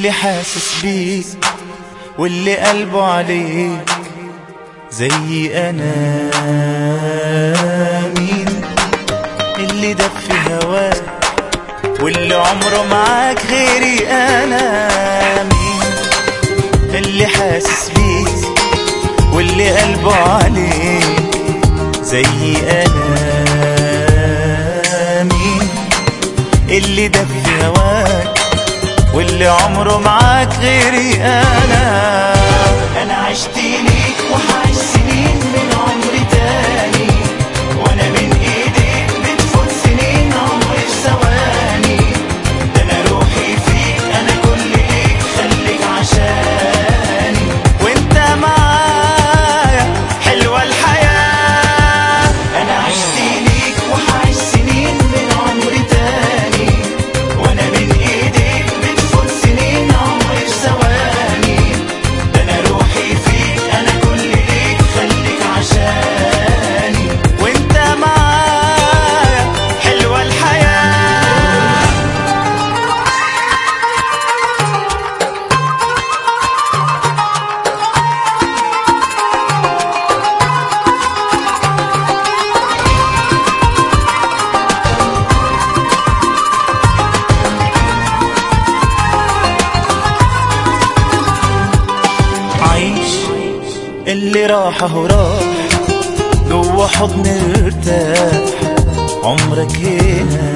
اللي حاسس بيك واللي قلبه عليك زي انا مين اللي دب في هواك واللي عمره معاك غيري انا مين اللي حاسس بيك واللي قلبه عليك زي انا مين اللي دب في هواك واللي عمره معاك غيري انا انا عشت ليك وحعيش سنين من عمري تاني وانا من ايديك بتفوت سنين عمري في ثواني ده انا روحي فيك انا كل ليك خليك عشاني وانت معايا حلوة الحياة انا عشت ليك وحعيش سنين من عمري تاني وانا من ايديك بتفوت سنين عمري في ثواني ده انا روحي فيك انا كل ليك خليك عشاني وانت معايا حلوة الحياة عيش اللي راح اهو راح جوا حضن ارتاح عمرك هنا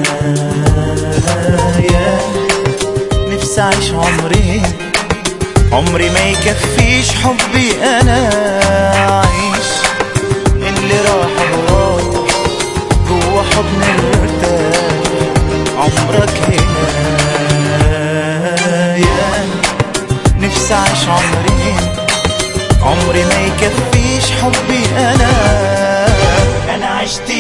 يا نفسي اعيش عمري عمري ما يكفيش حبي انا عيش اللي راح اهو راح جوا حضن ارتاح عمرك هنا يا نفسي اعيش عمري عمري ما يكفيش حبي انا انا عشت